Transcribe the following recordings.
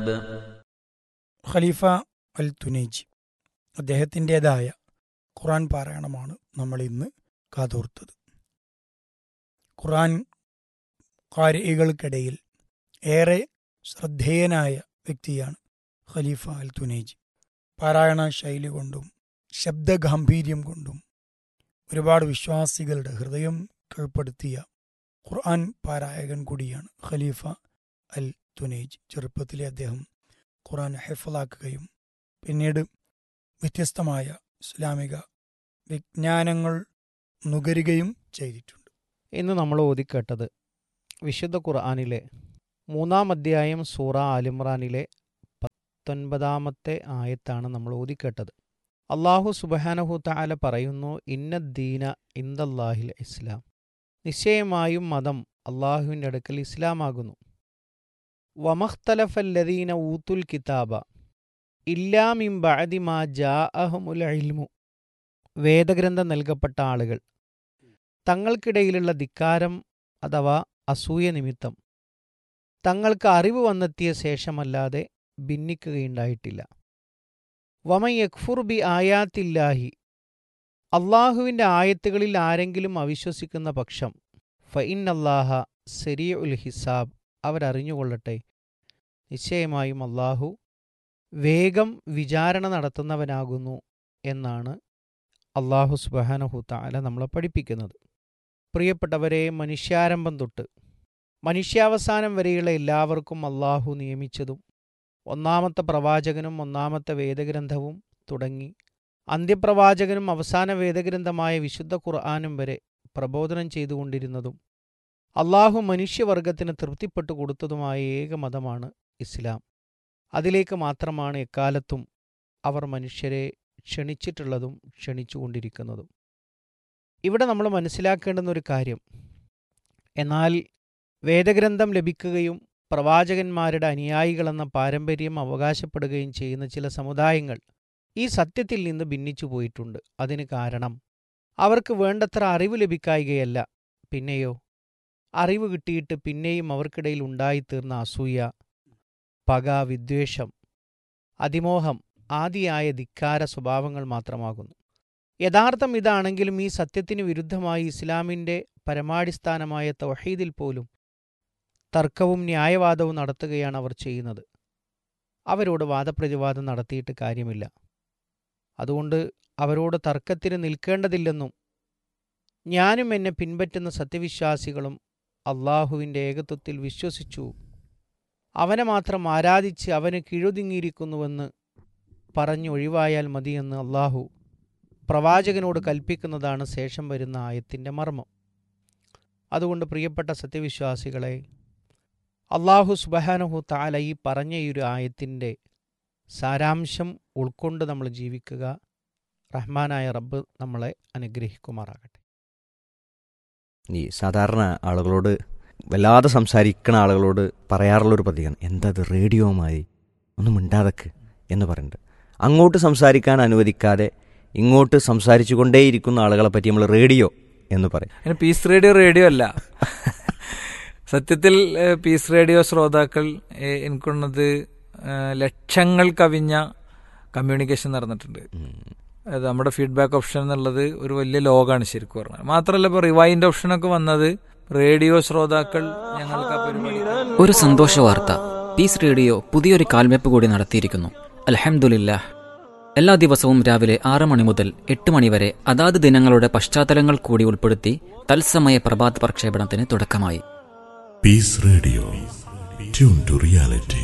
ഖലീഫ അൽ തുനേജി അദ്ദേഹത്തിൻ്റെതായ ഖുറാൻ പാരായണമാണ് നമ്മൾ ഇന്ന് കാതോർത്തത് ഖുറാൻ കാരികൾക്കിടയിൽ ഏറെ ശ്രദ്ധേയനായ വ്യക്തിയാണ് ഖലീഫ അൽ തുനേജി പാരായണ ശൈലി കൊണ്ടും ശബ്ദഗാംഭീര്യം കൊണ്ടും ഒരുപാട് വിശ്വാസികളുടെ ഹൃദയം കീഴ്പ്പെടുത്തിയ ഖുർആൻ പാരായകൻ കൂടിയാണ് ഖലീഫ അൽ തുനേജ് ചെറുപ്പത്തിലെ അദ്ദേഹം ഖുർആൻ ഹെഫലാക്കുകയും പിന്നീട് വ്യത്യസ്തമായ ഇസ്ലാമിക വിജ്ഞാനങ്ങൾ നുകരുകയും ചെയ്തിട്ടുണ്ട് ഇന്ന് നമ്മൾ ഓതിക്കേട്ടത് വിശുദ്ധ ഖുർആാനിലെ മൂന്നാം അധ്യായം സൂറ ആലിമ്രാനിലെ പത്തൊൻപതാമത്തെ ആയത്താണ് നമ്മൾ ഓതിക്കേട്ടത് അള്ളാഹു സുബഹാനഹു താല പറയുന്നു ഇന്നദ്ദീന ഇന്ദല്ലാഹിൽ ഇസ്ലാം നിശ്ചയമായും മതം അള്ളാഹുവിൻ്റെ അടുക്കൽ ഇസ്ലാമാകുന്നു വമഖ്തലഫല്ലദീന ഊത്തുൽ കിതാബ ഇല്ലാമിം ബഅദി മാ ജാഅഹുമുൽ ഇൽമു വേദഗ്രന്ഥം നൽകപ്പെട്ട ആളുകൾ തങ്ങൾക്കിടയിലുള്ള ധിക്കാരം അഥവാ അസൂയ നിമിത്തം തങ്ങൾക്ക് അറിവ് വന്നെത്തിയ ശേഷമല്ലാതെ ഭിന്നിക്കുകയുണ്ടായിട്ടില്ല വമൻ യക്ഫുർ ബി ആയാത്തില്ലാഹി അള്ളാഹുവിൻ്റെ ആയത്തുകളിൽ ആരെങ്കിലും അവിശ്വസിക്കുന്ന പക്ഷം ഫഇൻ അല്ലാഹ സെരിയ ഉൽ ഹിസാബ് അവരറിഞ്ഞുകൊള്ളട്ടെ നിശ്ചയമായും അള്ളാഹു വേഗം വിചാരണ നടത്തുന്നവനാകുന്നു എന്നാണ് അള്ളാഹു സുബഹാനഹു താല നമ്മളെ പഠിപ്പിക്കുന്നത് പ്രിയപ്പെട്ടവരെ മനുഷ്യാരംഭം തൊട്ട് മനുഷ്യാവസാനം വരെയുള്ള എല്ലാവർക്കും അള്ളാഹു നിയമിച്ചതും ഒന്നാമത്തെ പ്രവാചകനും ഒന്നാമത്തെ വേദഗ്രന്ഥവും തുടങ്ങി അന്ത്യപ്രവാചകനും അവസാന വേദഗ്രന്ഥമായ വിശുദ്ധ ഖുർആാനും വരെ പ്രബോധനം ചെയ്തുകൊണ്ടിരുന്നതും അള്ളാഹു മനുഷ്യവർഗത്തിന് തൃപ്തിപ്പെട്ടു കൊടുത്തതുമായ ഏക മതമാണ് ഇസ്ലാം അതിലേക്ക് മാത്രമാണ് എക്കാലത്തും അവർ മനുഷ്യരെ ക്ഷണിച്ചിട്ടുള്ളതും ക്ഷണിച്ചുകൊണ്ടിരിക്കുന്നതും ഇവിടെ നമ്മൾ മനസ്സിലാക്കേണ്ടുന്ന ഒരു കാര്യം എന്നാൽ വേദഗ്രന്ഥം ലഭിക്കുകയും പ്രവാചകന്മാരുടെ അനുയായികളെന്ന പാരമ്പര്യം അവകാശപ്പെടുകയും ചെയ്യുന്ന ചില സമുദായങ്ങൾ ഈ സത്യത്തിൽ നിന്ന് ഭിന്നിച്ചു പോയിട്ടുണ്ട് അതിന് കാരണം അവർക്ക് വേണ്ടത്ര അറിവ് ലഭിക്കായികയല്ല പിന്നെയോ അറിവ് കിട്ടിയിട്ട് പിന്നെയും അവർക്കിടയിൽ ഉണ്ടായിത്തീർന്ന അസൂയ പക വിദ്വേഷം അതിമോഹം ആദിയായ ധിക്കാര സ്വഭാവങ്ങൾ മാത്രമാകുന്നു യഥാർത്ഥം ഇതാണെങ്കിലും ഈ സത്യത്തിന് വിരുദ്ധമായി ഇസ്ലാമിൻ്റെ പരമാടിസ്ഥാനമായ തൗഹീദിൽ പോലും തർക്കവും ന്യായവാദവും നടത്തുകയാണ് അവർ ചെയ്യുന്നത് അവരോട് വാദപ്രതിവാദം നടത്തിയിട്ട് കാര്യമില്ല അതുകൊണ്ട് അവരോട് തർക്കത്തിന് നിൽക്കേണ്ടതില്ലെന്നും ഞാനും എന്നെ പിൻപറ്റുന്ന സത്യവിശ്വാസികളും അള്ളാഹുവിൻ്റെ ഏകത്വത്തിൽ വിശ്വസിച്ചു അവനെ മാത്രം ആരാധിച്ച് അവന് കീഴുതിങ്ങിയിരിക്കുന്നുവെന്ന് പറഞ്ഞൊഴിവായാൽ മതിയെന്ന് അള്ളാഹു പ്രവാചകനോട് കൽപ്പിക്കുന്നതാണ് ശേഷം വരുന്ന ആയത്തിൻ്റെ മർമ്മം അതുകൊണ്ട് പ്രിയപ്പെട്ട സത്യവിശ്വാസികളെ അള്ളാഹു സുബഹാനഹു താല ഈ പറഞ്ഞ ഈ ഒരു ആയത്തിൻ്റെ സാരാംശം ഉൾക്കൊണ്ട് നമ്മൾ ജീവിക്കുക റഹ്മാനായ റബ്ബ് നമ്മളെ അനുഗ്രഹിക്കുമാറാകട്ടെ ഈ സാധാരണ ആളുകളോട് വല്ലാതെ സംസാരിക്കുന്ന ആളുകളോട് പറയാറുള്ളൊരു പതിയാണ് എന്താ അത് റേഡിയോ മാതിരി ഒന്നും മിണ്ടാതക്ക് എന്ന് പറയുന്നുണ്ട് അങ്ങോട്ട് സംസാരിക്കാൻ അനുവദിക്കാതെ ഇങ്ങോട്ട് സംസാരിച്ചു കൊണ്ടേയിരിക്കുന്ന ആളുകളെ പറ്റി നമ്മൾ റേഡിയോ എന്ന് പറയും അതിന് പീസ് റേഡിയോ റേഡിയോ അല്ല സത്യത്തിൽ ഏഹ്, പീസ് റേഡിയോ ശ്രോതാക്കൾ ഏഹ്, എനിക്കുള്ളത് ഏഹ്, ലക്ഷങ്ങൾ കവിഞ്ഞ കമ്മ്യൂണിക്കേഷൻ നടന്നിട്ടുണ്ട് അത് നമ്മുടെ ഫീഡ്ബാക്ക് ഓപ്ഷൻ എന്നുള്ളത് ഒരു വലിയ ലോകമാണ് ശരിക്കും പറഞ്ഞാൽ മാത്രമല്ല ഇപ്പോൾ റിവൈൻഡ് ഓപ്ഷനൊക്കെ വന്നത് റേഡിയോ ശ്രോതാക്കൾ ഞങ്ങൾക്ക് ആ പരിപാടി ഒരു സന്തോഷ വാർത്ത പീസ് റേഡിയോ പുതിയൊരു കാൽവെപ്പ് കൂടി നടത്തിയിരിക്കുന്നു അൽഹംദുലില്ലാഹ് എല്ലാ ദിവസവും രാവിലെ ആറ് മണി മുതൽ എട്ട് മണി വരെ അതാത് ദിനങ്ങളുടെ പശ്ചാത്തലങ്ങൾ കൂടി ഉൾപ്പെടുത്തി തത്സമയ പ്രഭാത പ്രക്ഷേപണത്തിന് തുടക്കമായി Peace Radio. Tune to reality.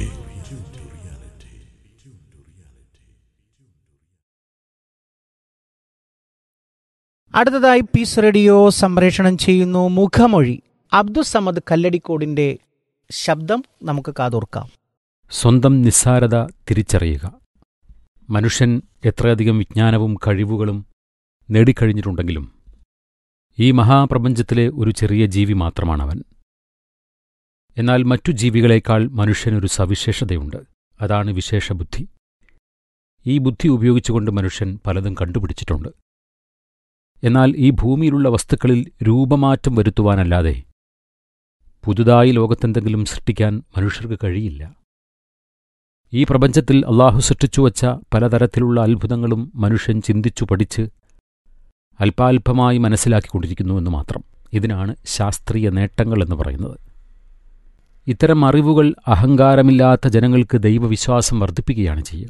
അടുത്തതായി പീസ് റേഡിയോ സംപ്രേഷണം ചെയ്യുന്നു മുഖമൊഴി അബ്ദുസമദ് കല്ലടിക്കോടിൻ്റെ ശബ്ദം നമുക്ക് കാതോർക്കാം സ്വന്തം നിസ്സാരത തിരിച്ചറിയുക മനുഷ്യൻ എത്രയധികം വിജ്ഞാനവും കഴിവുകളും നേടിക്കഴിഞ്ഞിട്ടുണ്ടെങ്കിലും ഈ മഹാപ്രപഞ്ചത്തിലെ ഒരു ചെറിയ ജീവി മാത്രമാണവൻ എന്നാൽ മറ്റു ജീവികളേക്കാൾ മനുഷ്യനൊരു സവിശേഷതയുണ്ട് അതാണ് വിശേഷബുദ്ധി ഈ ബുദ്ധി ഉപയോഗിച്ചുകൊണ്ട് മനുഷ്യൻ പലതും കണ്ടുപിടിച്ചിട്ടുണ്ട് എന്നാൽ ഈ ഭൂമിയിലുള്ള വസ്തുക്കളിൽ രൂപമാറ്റം വരുത്തുവാനല്ലാതെ പുതുതായി ലോകത്തെന്തെങ്കിലും സൃഷ്ടിക്കാൻ മനുഷ്യർക്ക് കഴിയില്ല ഈ പ്രപഞ്ചത്തിൽ അള്ളാഹു സൃഷ്ടിച്ചുവച്ച പലതരത്തിലുള്ള അത്ഭുതങ്ങളും മനുഷ്യൻ ചിന്തിച്ചു പഠിച്ച് അല്പാൽപമായി മനസ്സിലാക്കിക്കൊണ്ടിരിക്കുന്നുവെന്ന് മാത്രം ഇതിനാണ് ശാസ്ത്രീയ നേട്ടങ്ങൾ എന്ന് പറയുന്നത് ഇത്തരം അറിവുകൾ അഹങ്കാരമില്ലാത്ത ജനങ്ങൾക്ക് ദൈവവിശ്വാസം വർദ്ധിപ്പിക്കുകയാണ് ചെയ്യുക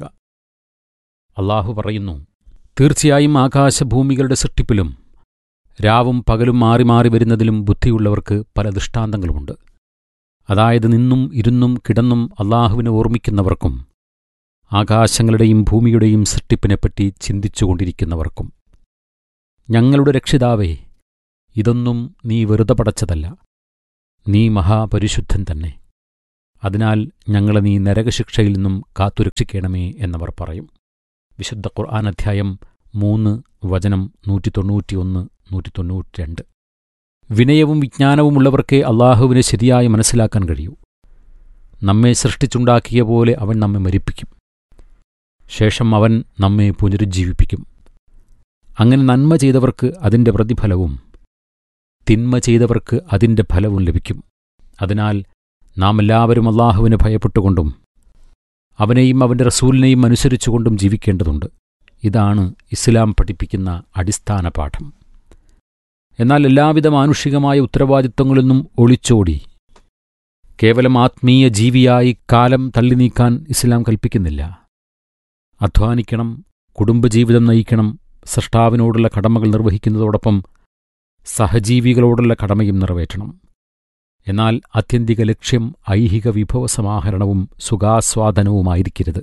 അള്ളാഹു പറയുന്നു തീർച്ചയായും ആകാശഭൂമികളുടെ സൃഷ്ടിപ്പിലും രാവും പകലും മാറി മാറി വരുന്നതിലും ബുദ്ധിയുള്ളവർക്ക് പല ദൃഷ്ടാന്തങ്ങളുമുണ്ട് അതായത് നിന്നും ഇരുന്നും കിടന്നും അള്ളാഹുവിനെ ഓർമ്മിക്കുന്നവർക്കും ആകാശങ്ങളുടെയും ഭൂമിയുടെയും സൃഷ്ടിപ്പിനെപ്പറ്റി ചിന്തിച്ചുകൊണ്ടിരിക്കുന്നവർക്കും ഞങ്ങളുടെ രക്ഷിതാവേ ഇതൊന്നും നീ വെറുതെ പടച്ചതല്ല നീ മഹാപരിശുദ്ധൻ തന്നെ അതിനാൽ ഞങ്ങളെ നീ നരകശിക്ഷയിൽ നിന്നും കാത്തുരക്ഷിക്കണമേ എന്നവർ പറയും വിശുദ്ധ ഖുർആൻ അധ്യായം മൂന്ന് വചനം നൂറ്റി തൊണ്ണൂറ്റിയൊന്ന് നൂറ്റി തൊണ്ണൂറ്റിരണ്ട് വിനയവും വിജ്ഞാനവുമുള്ളവർക്കേ അള്ളാഹുവിനെ ശരിയായി മനസ്സിലാക്കാൻ കഴിയൂ നമ്മെ സൃഷ്ടിച്ചുണ്ടാക്കിയ പോലെ അവൻ നമ്മെ മരിപ്പിക്കും ശേഷം അവൻ നമ്മെ പുനരുജ്ജീവിപ്പിക്കും അങ്ങനെ നന്മ ചെയ്തവർക്ക് അതിൻ്റെ പ്രതിഫലവും തിന്മ ചെയ്തവർക്ക് അതിൻ്റെ ഫലവും ലഭിക്കും അതിനാൽ നാം എല്ലാവരും അള്ളാഹുവിനെ ഭയപ്പെട്ടുകൊണ്ടും അവനെയും അവൻ്റെ റസൂലിനെയും അനുസരിച്ചുകൊണ്ടും ജീവിക്കേണ്ടതുണ്ട് ഇതാണ് ഇസ്ലാം പഠിപ്പിക്കുന്ന അടിസ്ഥാന പാഠം എന്നാൽ എല്ലാവിധ മാനുഷികമായ ഉത്തരവാദിത്വങ്ങളിൽ നിന്നും ഒളിച്ചോടി കേവലം ആത്മീയ ജീവിയായി കാലം തള്ളി നീക്കാൻ ഇസ്ലാം കൽപ്പിക്കുന്നില്ല അധ്വാനിക്കണം കുടുംബജീവിതം നയിക്കണം സൃഷ്ടാവിനോടുള്ള കടമകൾ നിർവഹിക്കുന്നതോടൊപ്പം സഹജീവികളോടുള്ള കടമയും നിറവേറ്റണം എന്നാൽ ആത്യന്തിക ലക്ഷ്യം ഐഹിക വിഭവ സമാഹരണവും സുഖാസ്വാദനവുമായിരിക്കരുത്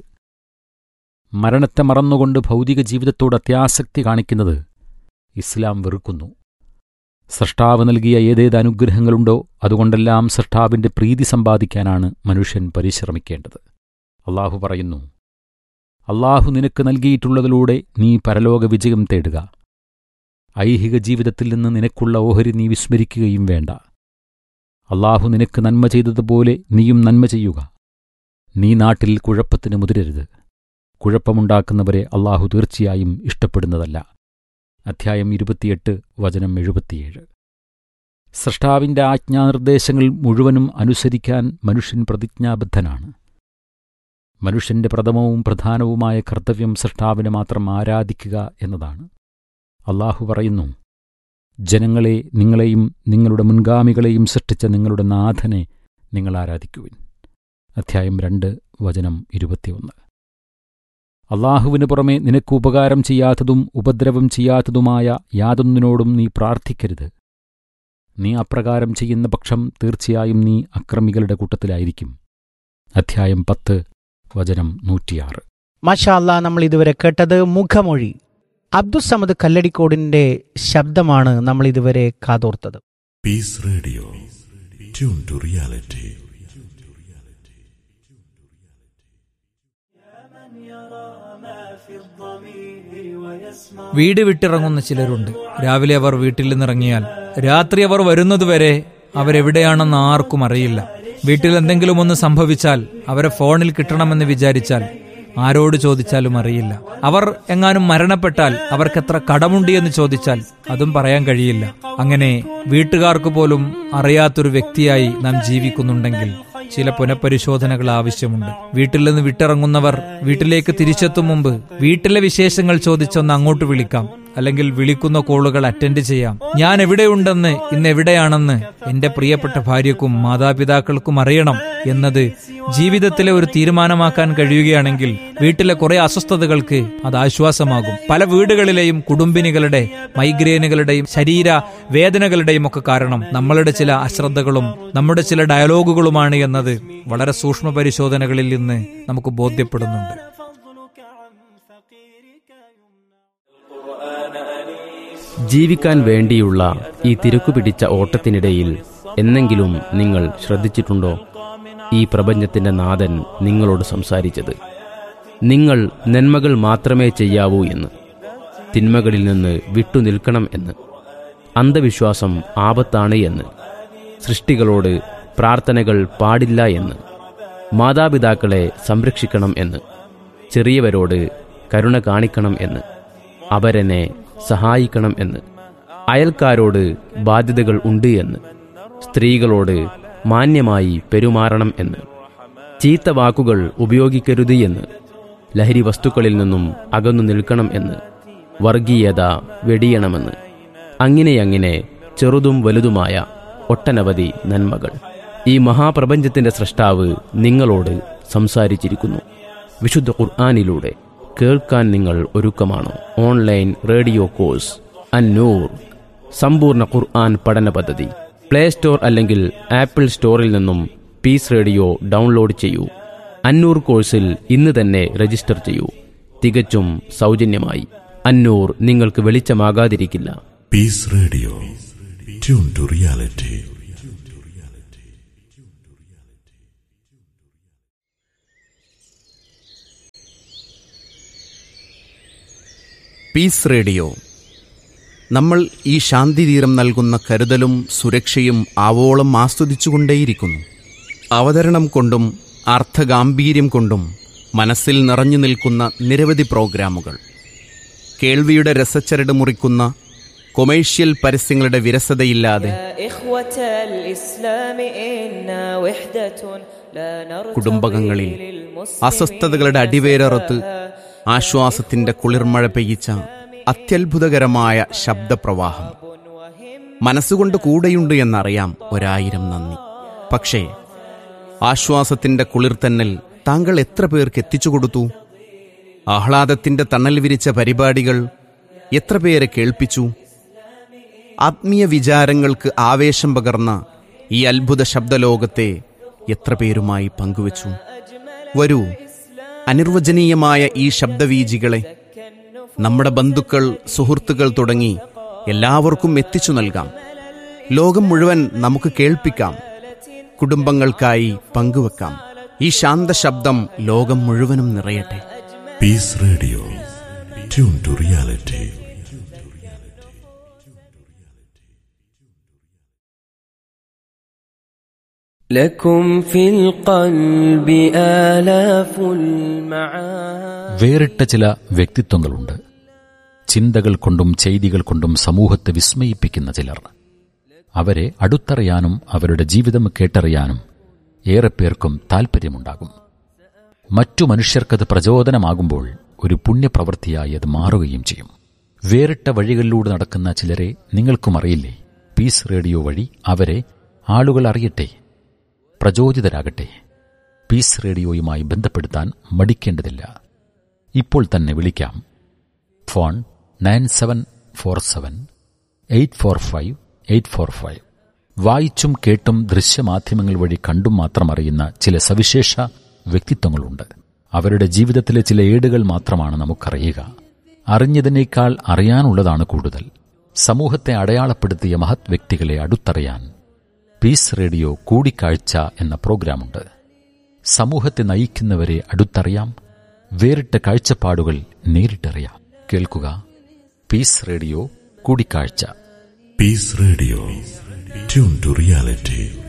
മരണത്തെ മറന്നുകൊണ്ട് ഭൗതിക ജീവിതത്തോട് അത്യാസക്തി കാണിക്കുന്നത് ഇസ്ലാം വെറുക്കുന്നു സൃഷ്ടാവ് നൽകിയ ഏതേത് അനുഗ്രഹങ്ങളുണ്ടോ അതുകൊണ്ടെല്ലാം സൃഷ്ടാവിന്റെ പ്രീതി സമ്പാദിക്കാനാണ് മനുഷ്യൻ പരിശ്രമിക്കേണ്ടത് അള്ളാഹു പറയുന്നു അള്ളാഹു നിനക്ക് നൽകിയിട്ടുള്ളതിലൂടെ നീ പരലോക വിജയം തേടുക ഐഹിക ജീവിതത്തിൽ നിന്ന് നിനക്കുള്ള ഓഹരി നീ വിസ്മരിക്കുകയും വേണ്ട അള്ളാഹു നിനക്ക് നന്മ ചെയ്തതുപോലെ നീയും നന്മ ചെയ്യുക നീ നാട്ടിൽ കുഴപ്പത്തിന് മുതിരരുത് കുഴപ്പമുണ്ടാക്കുന്നവരെ അള്ളാഹു തീർച്ചയായും ഇഷ്ടപ്പെടുന്നതല്ല അധ്യായം ഇരുപത്തിയെട്ട് വചനം എഴുപത്തിയേഴ് സൃഷ്ടാവിന്റെ ആജ്ഞാനിർദ്ദേശങ്ങൾ മുഴുവനും അനുസരിക്കാൻ മനുഷ്യൻ പ്രതിജ്ഞാബദ്ധനാണ് മനുഷ്യന്റെ പ്രഥമവും പ്രധാനവുമായ കർത്തവ്യം സൃഷ്ടാവിനെ മാത്രം ആരാധിക്കുക എന്നതാണ് അള്ളാഹു പറയുന്നു ജനങ്ങളെ നിങ്ങളെയും നിങ്ങളുടെ മുൻഗാമികളെയും സൃഷ്ടിച്ച നിങ്ങളുടെ നാഥനെ നിങ്ങൾ ആരാധിക്കുവിൻ അധ്യായം രണ്ട് വചനം ഇരുപത്തിയൊന്ന് അള്ളാഹുവിന് പുറമെ നിനക്ക് ഉപകാരം ചെയ്യാത്തതും ഉപദ്രവം ചെയ്യാത്തതുമായ യാതൊന്നിനോടും നീ പ്രാർത്ഥിക്കരുത് നീ അപ്രകാരം ചെയ്യുന്ന പക്ഷം തീർച്ചയായും നീ അക്രമികളുടെ കൂട്ടത്തിലായിരിക്കും അധ്യായം പത്ത് വചനം നൂറ്റിയാറ് മാഷാല്ല നമ്മൾ ഇതുവരെ കേട്ടത് മുഖമൊഴി അബ്ദുസമദ് കല്ലടിക്കോടിന്റെ ശബ്ദമാണ് നമ്മൾ ഇതുവരെ കാതോർത്തത് Peace Radio. Tune to reality. വീട് വിട്ടിറങ്ങുന്ന ചിലരുണ്ട് രാവിലെ അവർ വീട്ടിൽ നിന്നിറങ്ങിയാൽ രാത്രി അവർ വരുന്നതുവരെ അവരെവിടെയാണെന്ന് ആർക്കും അറിയില്ല വീട്ടിൽ എന്തെങ്കിലും ഒന്ന് സംഭവിച്ചാൽ അവരെ ഫോണിൽ കിട്ടണമെന്ന് വിചാരിച്ചാൽ ആരോട് ചോദിച്ചാലും അറിയില്ല അവർ എങ്ങാനും മരണപ്പെട്ടാൽ അവർക്ക് എത്ര കടമുണ്ട് എന്ന് ചോദിച്ചാൽ അതും പറയാൻ കഴിയില്ല അങ്ങനെ വീട്ടുകാർക്ക് പോലും അറിയാത്തൊരു വ്യക്തിയായി നാം ജീവിക്കുന്നുണ്ടെങ്കിൽ ചില പുനഃപരിശോധനകൾ ആവശ്യമുണ്ട് വീട്ടിൽ നിന്ന് വിട്ടിറങ്ങുന്നവർ വീട്ടിലേക്ക് തിരിച്ചെത്തും മുമ്പ് വീട്ടിലെ വിശേഷങ്ങൾ ചോദിച്ചൊന്ന് അങ്ങോട്ട് വിളിക്കാം അല്ലെങ്കിൽ വിളിക്കുന്ന കോളുകൾ അറ്റൻഡ് ചെയ്യാം ഞാൻ എവിടെയുണ്ടെന്ന് ഇന്ന് എവിടെയാണെന്ന് എന്റെ പ്രിയപ്പെട്ട ഭാര്യക്കും മാതാപിതാക്കൾക്കും അറിയണം എന്നത് ജീവിതത്തിലെ ഒരു തീരുമാനമാക്കാൻ കഴിയുകയാണെങ്കിൽ വീട്ടിലെ കുറെ അസ്വസ്ഥതകൾക്ക് അത് ആശ്വാസമാകും പല വീടുകളിലെയും കുടുംബിനികളുടെ മൈഗ്രെയിനുകളുടെയും ശരീര വേദനകളുടെയും ഒക്കെ കാരണം നമ്മളുടെ ചില അശ്രദ്ധകളും നമ്മുടെ ചില ഡയലോഗുകളുമാണ് എന്നത് വളരെ സൂക്ഷ്മ പരിശോധനകളിൽ നിന്ന് നമുക്ക് ബോധ്യപ്പെടുന്നുണ്ട് ജീവിക്കാൻ വേണ്ടിയുള്ള ഈ തിരക്കുപിടിച്ച ഓട്ടത്തിനിടയിൽ എന്നെങ്കിലും നിങ്ങൾ ശ്രദ്ധിച്ചിട്ടുണ്ടോ ഈ പ്രപഞ്ചത്തിന്റെ നാഥൻ നിങ്ങളോട് സംസാരിച്ചത് നിങ്ങൾ നന്മകൾ മാത്രമേ ചെയ്യാവൂ എന്ന് തിന്മകളിൽ നിന്ന് വിട്ടുനിൽക്കണം എന്ന് അന്ധവിശ്വാസം ആപത്താണ് എന്ന് സൃഷ്ടികളോട് പ്രാർത്ഥനകൾ പാടില്ല എന്ന് മാതാപിതാക്കളെ സംരക്ഷിക്കണം എന്ന് ചെറിയവരോട് കരുണ കാണിക്കണം എന്ന് അവരെന്നെ സഹായിക്കണം എന്ന് അയൽക്കാരോട് ബാധ്യതകൾ ഉണ്ട് എന്ന് സ്ത്രീകളോട് മാന്യമായി പെരുമാറണം എന്ന് ചീത്ത വാക്കുകൾ ഉപയോഗിക്കരുത് എന്ന് ലഹരി വസ്തുക്കളിൽ നിന്നും അകന്നു നിൽക്കണം എന്ന് വർഗീയത വെടിയണമെന്ന് അങ്ങനെയങ്ങനെ ചെറുതും വലുതുമായ ഒട്ടനവധി നന്മകൾ ഈ മഹാപ്രപഞ്ചത്തിന്റെ സൃഷ്ടാവ് നിങ്ങളോട് സംസാരിച്ചിരിക്കുന്നു വിശുദ്ധ ഖുർആാനിലൂടെ കേൾക്കാൻ നിങ്ങൾ ഒരുക്കമാണോ ഓൺലൈൻ റേഡിയോ കോഴ്സ് അന്നൂർ സമ്പൂർണ്ണ ഖുർആൻ പഠന പദ്ധതി പ്ലേ സ്റ്റോർ അല്ലെങ്കിൽ ആപ്പിൾ സ്റ്റോറിൽ നിന്നും പീസ് റേഡിയോ ഡൗൺലോഡ് ചെയ്യൂ അന്നൂർ കോഴ്സിൽ ഇന്ന് തന്നെ രജിസ്റ്റർ ചെയ്യൂ തികച്ചും സൗജന്യമായി അന്നൂർ നിങ്ങൾക്ക് വെളിച്ചമാകാതിരിക്കില്ല Peace Radio. Tune to reality. Peace radio നമ്മൾ ഈ ശാന്തിതീരം നൽകുന്ന കരുതലും സുരക്ഷയും ആവോളം ആസ്വദിച്ചുകൊണ്ടേയിരിക്കുന്നു അവതരണം കൊണ്ടും അർത്ഥഗാംഭീര്യം കൊണ്ടും മനസ്സിൽ നിറഞ്ഞു നിൽക്കുന്ന നിരവധി പ്രോഗ്രാമുകൾ കേൾവിയുടെ രസച്ചരട് മുറിക്കുന്ന കൊമേഴ്ഷ്യൽ പരസ്യങ്ങളുടെ വിരസതയില്ലാതെ إخوة الإسلام إنا وحدة لا نرتضي കുടുംബകങ്ങളിൽ للمسلمين അസ്വസ്ഥതകളുടെ അടിവേരറുത്ത് ആശ്വാസത്തിന്റെ കുളിർമഴ പെയ്യിച്ച അത്യത്ഭുതകരമായ ശബ്ദപ്രവാഹം മനസ്സുകൊണ്ട് കൂടെയുണ്ട് എന്നറിയാം ഒരായിരം നന്ദി പക്ഷേ ആശ്വാസത്തിന്റെ കുളിർത്തന്നൽ താങ്കൾ എത്ര പേർക്ക് എത്തിച്ചു കൊടുത്തു ആഹ്ലാദത്തിന്റെ തണൽ വിരിച്ച പരിപാടികൾ എത്ര പേരെ കേൾപ്പിച്ചു ആത്മീയ വിചാരങ്ങൾക്ക് ആവേശം പകർന്ന ഈ അത്ഭുത ശബ്ദലോകത്തെ എത്ര പേരുമായി പങ്കുവച്ചു വരൂ അനിർവചനീയമായ ഈ ശബ്ദവീജികളെ നമ്മുടെ ബന്ധുക്കൾ സുഹൃത്തുക്കൾ തുടങ്ങി എല്ലാവർക്കും എത്തിച്ചു നൽകാം ലോകം മുഴുവൻ നമുക്ക് കേൾപ്പിക്കാം കുടുംബങ്ങൾക്കായി പങ്കുവെക്കാം ഈ ശാന്ത ശബ്ദം ലോകം മുഴുവനും നിറയട്ടെ Peace Radio. Tune to reality. لكم في القلب آلاف المعاني വേറിട്ട ചില വ്യക്തിത്വങ്ങളുണ്ട് ചിന്തകൾ കൊണ്ടും ചെയ്തികൾ കൊണ്ടും സമൂഹത്തെ വിസ്മയിപ്പിക്കുന്ന ചിലർ അവരെ അടുത്തറിയാനും അവരുടെ ജീവിതം കേട്ടറിയാനും ഏറെ പേർക്കും താൽപ്പര്യമുണ്ടാകും മറ്റു മനുഷ്യർക്കത് പ്രചോദനമാകുമ്പോൾ ഒരു പുണ്യപ്രവൃത്തിയായി അത് മാറുകയും ചെയ്യും വേറിട്ട വഴികളിലൂടെ നടക്കുന്ന ചിലരെ നിങ്ങൾക്കും അറിയില്ലേ പീസ് റേഡിയോ വഴി അവരെ ആളുകൾ അറിയട്ടെ പ്രചോദിതരാകട്ടെ പീസ് റേഡിയോയുമായി ബന്ധപ്പെടുത്താൻ മടിക്കേണ്ടതില്ല ഇപ്പോൾ തന്നെ വിളിക്കാം phone nine seven four seven eight four five eight four five വായിച്ചും കേട്ടും ദൃശ്യമാധ്യമങ്ങൾ വഴി കണ്ടും മാത്രം അറിയുന്ന ചില സവിശേഷ വ്യക്തിത്വങ്ങളുണ്ട് അവരുടെ ജീവിതത്തിലെ ചില ഏടുകൾ മാത്രമാണ് നമുക്കറിയുക അറിഞ്ഞതിനേക്കാൾ അറിയാനുള്ളതാണ് കൂടുതൽ സമൂഹത്തെ അടയാളപ്പെടുത്തിയ മഹത് വ്യക്തികളെ അടുത്തറിയാൻ പീസ് റേഡിയോ കൂടിക്കാഴ്ച എന്ന പ്രോഗ്രാമുണ്ട് സമൂഹത്തെ നയിക്കുന്നവരെ അടുത്തറിയാം വേറിട്ട കാഴ്ചപ്പാടുകൾ നേരിട്ടറിയാം കേൾക്കുക പീസ് റേഡിയോ കൂടിക്കാഴ്ച Peace Radio. Tune to reality.